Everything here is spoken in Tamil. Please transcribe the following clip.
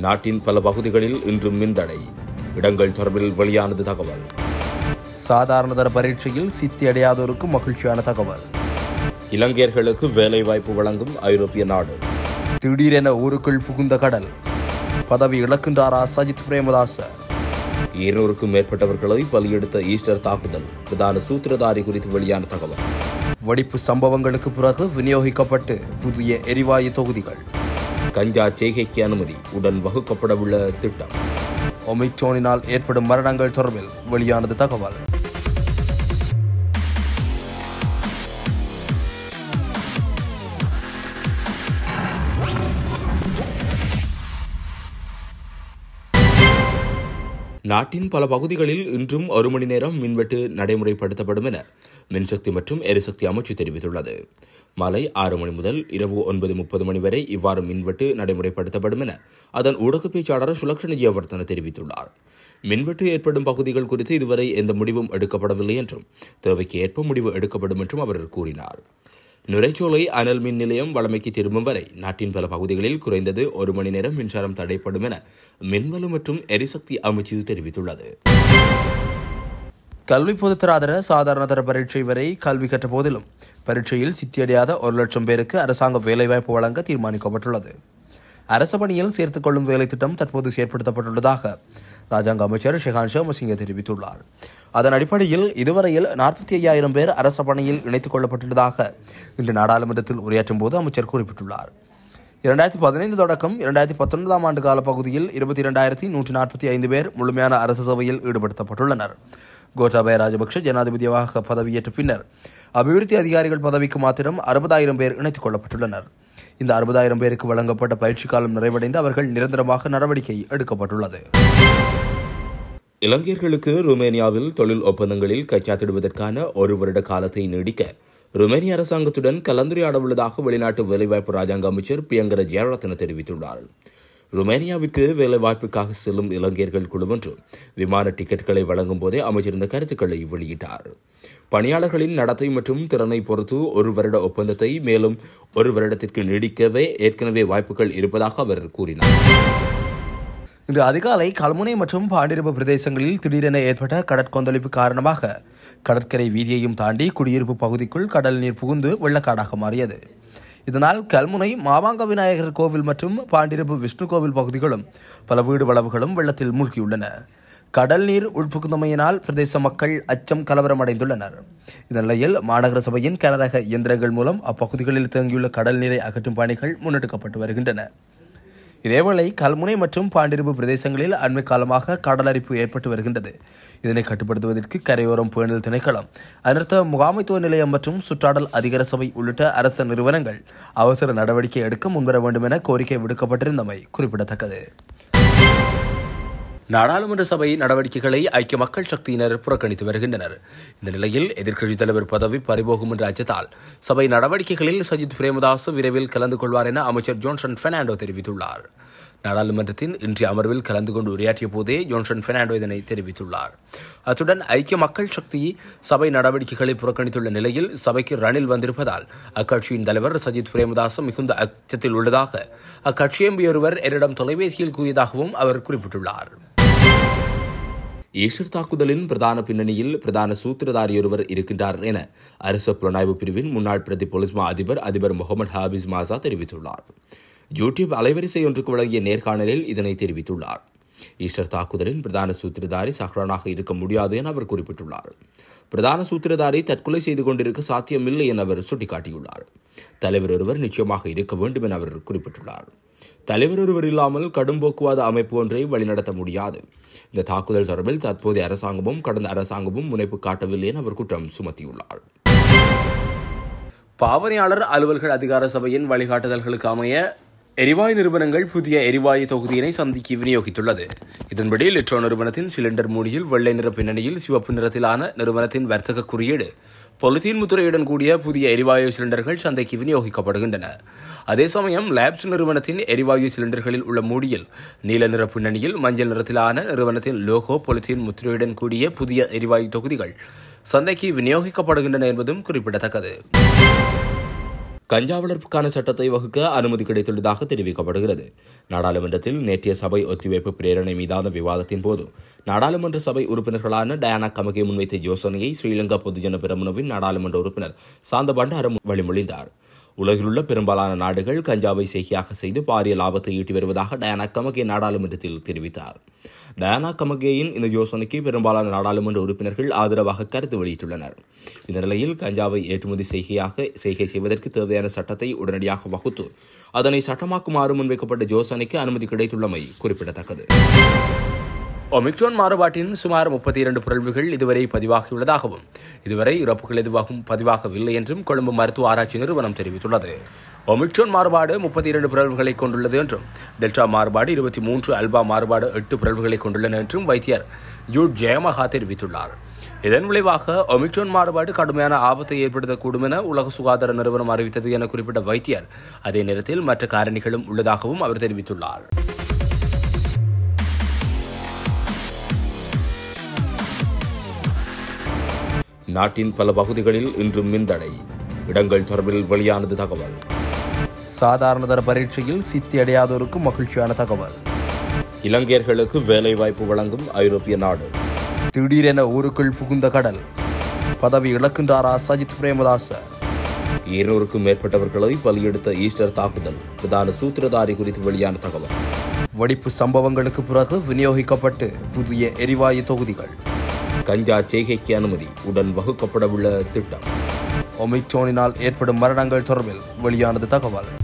நாட்டின் பல பகுதிகளில் இன்றும் மின்தடை இடங்கள் தொடர்பில் வெளியானது தகவல் சாதாரண தர பரீட்சையில் சித்தி அடையாதோருக்கு மகிழ்ச்சியான தகவல் இலங்கையர்களுக்கு வேலைவாய்ப்பு வழங்கும் ஐரோப்பிய நாடு திடீரென ஊருக்குள் புகுந்த கடல் பதவி இழக்கின்றாரா சஜித் பிரேமதாச இருநூறுக்கும் மேற்பட்டவர்களை பலியெடுத்த ஈஸ்டர் தாக்குதல் பிரதான சூத்திரதாரி குறித்து வெளியான தகவல் வெடிப்பு சம்பவங்களுக்கு பிறகு விநியோகிக்கப்பட்டு புதிய எரிவாயு தொகுதிகள் கஞ்சா செய்கைக்கு அனுமதி உடன் வகுக்கப்படவுள்ள திட்டம் ஒமிக்ரோனினால் ஏற்படும் மரணங்கள் தொடர்பில் வெளியானது தகவல் நாட்டின் பல பகுதிகளில் இன்றும் ஒரு மணி நேரம் மின்வெட்டு நடைமுறைப்படுத்தப்படும் என மின்சக்தி மற்றும் எரிசக்தி அமைச்சு தெரிவித்துள்ளது மாலை ஆறு மணி முதல் இரவு ஒன்பது முப்பது மணி வரை இவ்வாறு மின்வெட்டு நடைமுறைப்படுத்தப்படும் என அதன் ஊடக பேச்சாளர் சுலக்ஷண ஜெயவர்தன தெரிவித்துள்ளார் மின்வெட்டு ஏற்படும் பகுதிகள் குறித்து இதுவரை எந்த முடிவும் எடுக்கப்படவில்லை என்றும் தேவைக்கு ஏற்ப முடிவு எடுக்கப்படும் என்றும் அவர் கூறினார் நுரைச்சோலை அனல் மின் நிலையம் வழமைக்கு திரும்பும் வரை நாட்டின் பல பகுதிகளில் குறைந்தது ஒரு மணி நேரம் மின்சாரம் தடைப்படும் என மின்வலு மற்றும் எரிசக்தி அமைச்சு தெரிவித்துள்ளது கல்வி பொதுத்தராதர சாதாரண தர பரீட்சை வரை கல்வி கற்ற போதிலும் பரீட்சையில் சித்தியடையாத ஒரு லட்சம் பேருக்கு அரசாங்க வேலைவாய்ப்பு வழங்க தீர்மானிக்கப்பட்டுள்ளது அரச பணியில் சேர்த்துக் கொள்ளும் வேலை திட்டம் தற்போது செயற்படுத்தப்பட்டுள்ளதாக ராஜாங்க அமைச்சர் ஷெகான் ஷேமசிங்க தெரிவித்துள்ளார் அதன் அடிப்படையில் இதுவரையில் நாற்பத்தி ஐயாயிரம் பேர் அரச பணியில் இணைத்துக் கொள்ளப்பட்டுள்ளதாக இன்று நாடாளுமன்றத்தில் உரையாற்றும் போது அமைச்சர் குறிப்பிட்டுள்ளார் இரண்டாயிரத்தி பதினைந்து தொடக்கம் இரண்டாயிரத்தி பத்தொன்பதாம் ஆண்டு கால பகுதியில் இருபத்தி இரண்டாயிரத்தி நூற்றி நாற்பத்தி ஐந்து பேர் முழுமையான அரசு சேவையில் ஈடுபடுத்தப்பட்டுள்ளனர் கோட்டாபய ராஜபக்ஷ ஜனாதிபதியாக பதவியேற்ற பின்னர் அபிவிருத்தி அதிகாரிகள் பதவிக்கு மாத்திரம் அறுபதாயிரம் பேர் இணைத்துக் கொள்ளப்பட்டுள்ளனர் இந்த அறுபதாயிரம் பேருக்கு வழங்கப்பட்ட பயிற்சி காலம் நிறைவடைந்து அவர்கள் நிரந்தரமாக நடவடிக்கை எடுக்கப்பட்டுள்ளது இலங்கையர்களுக்கு ருமேனியாவில் தொழில் ஒப்பந்தங்களில் கைச்சாத்திடுவதற்கான ஒரு வருட காலத்தை நீடிக்க ருமேனிய அரசாங்கத்துடன் கலந்துரையாட உள்ளதாக வெளிநாட்டு வேலைவாய்ப்பு ராஜாங்க அமைச்சர் பிரியங்கர ஜெயரத்ன தெரிவித்துள்ளார் ருமேனியாவிற்கு வேலைவாய்ப்புக்காக செல்லும் இலங்கையர்கள் குழு ஒன்று விமான டிக்கெட்டுகளை வழங்கும் போதே அமைச்சர் இந்த கருத்துக்களை வெளியிட்டார் பணியாளர்களின் நடத்தை மற்றும் திறனை பொறுத்து ஒரு வருட ஒப்பந்தத்தை மேலும் ஒரு வருடத்திற்கு நீடிக்கவே ஏற்கனவே வாய்ப்புகள் இருப்பதாக அவர் கூறினார் இன்று அதிகாலை கல்முனை மற்றும் பாண்டிருப்பு பிரதேசங்களில் திடீரென ஏற்பட்ட கடற்கொந்தளிப்பு காரணமாக கடற்கரை வீதியையும் தாண்டி குடியிருப்பு பகுதிக்குள் கடல் நீர் புகுந்து வெள்ளக்காடாக மாறியது இதனால் கல்முனை மாவாங்க விநாயகர் கோவில் மற்றும் பாண்டிருப்பு விஷ்ணு கோவில் பகுதிகளும் பல வீடு வளவுகளும் வெள்ளத்தில் மூழ்கியுள்ளன கடல் நீர் உட்புகுந்தமையினால் பிரதேச மக்கள் அச்சம் கலவரமடைந்துள்ளனர் இந்த நிலையில் மாநகர சபையின் கனரக இயந்திரங்கள் மூலம் அப்பகுதிகளில் தேங்கியுள்ள கடல் நீரை அகற்றும் பணிகள் முன்னெடுக்கப்பட்டு வருகின்றன இதேவேளை கல்முனை மற்றும் பாண்டிருப்பு பிரதேசங்களில் அண்மை காலமாக கடலரிப்பு ஏற்பட்டு வருகின்றது இதனை கட்டுப்படுத்துவதற்கு கரையோரம் பேணல் திணைக்களம் அனர்த்த முகாமைத்துவ நிலையம் மற்றும் சுற்றாடல் அதிகார சபை உள்ளிட்ட அரச நிறுவனங்கள் அவசர நடவடிக்கை எடுக்க முன்வர வேண்டும் என கோரிக்கை விடுக்கப்பட்டிருந்தமை குறிப்பிடத்தக்கது நாடாளுமன்ற சபை நடவடிக்கைகளை ஐக்கிய மக்கள் சக்தியினர் புறக்கணித்து வருகின்றனர் இந்த நிலையில் எதிர்க்கட்சித் தலைவர் பதவி பறிபோகும் என்ற அச்சத்தால் சபை நடவடிக்கைகளில் சஜித் பிரேமதாஸ் விரைவில் கலந்து கொள்வார் என அமைச்சர் ஜோன்சன் பெர்னாண்டோ தெரிவித்துள்ளார் நாடாளுமன்றத்தின் இன்றைய அமர்வில் கலந்து கொண்டு உரையாற்றிய போதே ஜோன்சன் பெர்னாண்டோ இதனை தெரிவித்துள்ளார் அத்துடன் ஐக்கிய மக்கள் சக்தி சபை நடவடிக்கைகளை புறக்கணித்துள்ள நிலையில் சபைக்கு ரணில் வந்திருப்பதால் அக்கட்சியின் தலைவர் சஜித் பிரேமதாஸ் மிகுந்த அச்சத்தில் உள்ளதாக அக்கட்சி எம்பி ஒருவர் என்னிடம் தொலைபேசியில் கூறியதாகவும் அவர் குறிப்பிட்டுள்ளார் ஈஸ்டர் தாக்குதலின் பிரதான பின்னணியில் பிரதான சூத்திரதாரியொருவர் இருக்கின்றார் என அரசு புலனாய்வு பிரிவின் முன்னாள் பிரதி போலீஸ் மா அதிபர் அதிபர் முகமது ஹாபிஸ் மாசா தெரிவித்துள்ளார் யூடியூப் அலைவரிசை ஒன்றுக்கு வழங்கிய நேர்காணலில் இதனை தெரிவித்துள்ளார் ஈஸ்டர் தாக்குதலின் பிரதான சூத்திரதாரி சஹ்ரானாக இருக்க முடியாது என அவர் குறிப்பிட்டுள்ளார் பிரதான சூத்திரதாரி தற்கொலை செய்து கொண்டிருக்க சாத்தியமில்லை என அவர் சுட்டிக்காட்டியுள்ளார் தலைவர் ஒருவர் நிச்சயமாக இருக்க வேண்டும் என அவர் குறிப்பிட்டுள்ளார் தலைவர் ஒருவர் இல்லாமல் கடும் போக்குவாத அமைப்பு ஒன்றை வழிநடத்த முடியாது இந்த தாக்குதல் தொடர்பில் தற்போதைய அரசாங்கமும் கடந்த அரசாங்கமும் முனைப்பு காட்டவில்லை என அவர் குற்றம் சுமத்தியுள்ளார் பாவனையாளர் அலுவல்கள் அதிகார சபையின் வழிகாட்டுதல்களுக்கு அமைய எரிவாயு நிறுவனங்கள் புதிய எரிவாயு தொகுதியினை சந்திக்கு விநியோகித்துள்ளது இதன்படி லிட்ரோ நிறுவனத்தின் சிலிண்டர் மூடியில் வெள்ளை நிற பின்னணியில் சிவப்பு நிறத்திலான நிறுவனத்தின் வர்த்தக குறியீடு பொலித்தீன் முத்திரையுடன் கூடிய புதிய எரிவாயு சிலிண்டர்கள் சந்தைக்கு விநியோகிக்கப்படுகின்றன அதே சமயம் லேப்ஸ் நிறுவனத்தின் எரிவாயு சிலிண்டர்களில் உள்ள மூடியில் நீல நிற பின்னணியில் மஞ்சள் நிறத்திலான நிறுவனத்தின் லோகோ பொலித்தீன் முத்திரையுடன் கூடிய புதிய எரிவாயு தொகுதிகள் சந்தைக்கு விநியோகிக்கப்படுகின்றன என்பதும் குறிப்பிடத்தக்கது கஞ்சா வளர்ப்புக்கான சட்டத்தை வகுக்க அனுமதி கிடைத்துள்ளதாக தெரிவிக்கப்படுகிறது நாடாளுமன்றத்தில் நேற்றைய சபை ஒத்திவைப்பு பிரேரணை மீதான விவாதத்தின் போது நாடாளுமன்ற சபை உறுப்பினர்களான டயானா கமகே முன்வைத்த யோசனையை ஸ்ரீலங்கா பொதுஜன பெரமுனவின் நாடாளுமன்ற உறுப்பினர் சாந்த பண்டாரம் வழிமொழிந்தார் உலகிலுள்ள பெரும்பாலான நாடுகள் கஞ்சாவை செய்கையாக செய்து பாரிய லாபத்தை ஈட்டி வருவதாக டயானா கமகே நாடாளுமன்றத்தில் தெரிவித்தார் டயானா கமகேயின் இந்த யோசனைக்கு பெரும்பாலான நாடாளுமன்ற உறுப்பினர்கள் ஆதரவாக கருத்து வெளியிட்டுள்ளனர் இந்த நிலையில் கஞ்சாவை ஏற்றுமதி செய்கையாக செய்கை செய்வதற்கு தேவையான சட்டத்தை உடனடியாக வகுத்து அதனை சட்டமாக்குமாறு முன்வைக்கப்பட்ட யோசனைக்கு அனுமதி கிடைத்துள்ளமை குறிப்பிடத்தக்கது ஒமிக்ரோன் மாறுபாட்டின் சுமார் முப்பத்தி இரண்டு பிறழ்வுகள் இதுவரை பதிவாகியுள்ளதாகவும் இதுவரை இறப்புகள் எதுவாகவும் பதிவாகவில்லை என்றும் கொழும்பு மருத்துவ ஆராய்ச்சி நிறுவனம் தெரிவித்துள்ளது ஒமிக்ரோன் மாறுபாடு முப்பத்தி இரண்டு பிறழ்வுகளை கொண்டுள்ளது என்றும் டெல்டா மாறுபாடு இருபத்தி மூன்று அல்பா மாறுபாடு எட்டு பிறழ்வுகளை கொண்டுள்ளன என்றும் வைத்தியர் ஜூட் ஜெயமகா தெரிவித்துள்ளார் இதன் விளைவாக ஒமிக்ரோன் மாறுபாடு கடுமையான ஆபத்தை ஏற்படுத்தக்கூடும் என உலக சுகாதார நிறுவனம் அறிவித்தது என குறிப்பிட்ட வைத்தியர் அதே நேரத்தில் மற்ற காரணிகளும் உள்ளதாகவும் அவர் தெரிவித்துள்ளார் நாட்டின் பல பகுதிகளில் இன்றும் மின்தடை இடங்கள் தொடர்பில் வெளியானது தகவல் சாதாரண தர பரீட்சையில் சித்தி அடையாதோருக்கு மகிழ்ச்சியான தகவல் இலங்கையர்களுக்கு வேலை வாய்ப்பு வழங்கும் ஐரோப்பிய நாடு திடீரென ஊருக்குள் புகுந்த கடல் பதவி இழக்கின்றாரா சஜித் பிரேமதாச இருநூறுக்கும் மேற்பட்டவர்களை பலியெடுத்த ஈஸ்டர் தாக்குதல் பிரதான சூத்திரதாரி குறித்து வெளியான தகவல் வெடிப்பு சம்பவங்களுக்கு பிறகு விநியோகிக்கப்பட்டு புதிய எரிவாயு தொகுதிகள் கஞ்சா செய்கைக்கு அனுமதி உடன் வகுக்கப்படவுள்ள திட்டம் ஒமிக்ரோனினால் ஏற்படும் மரணங்கள் தொடர்பில் வெளியானது தகவல்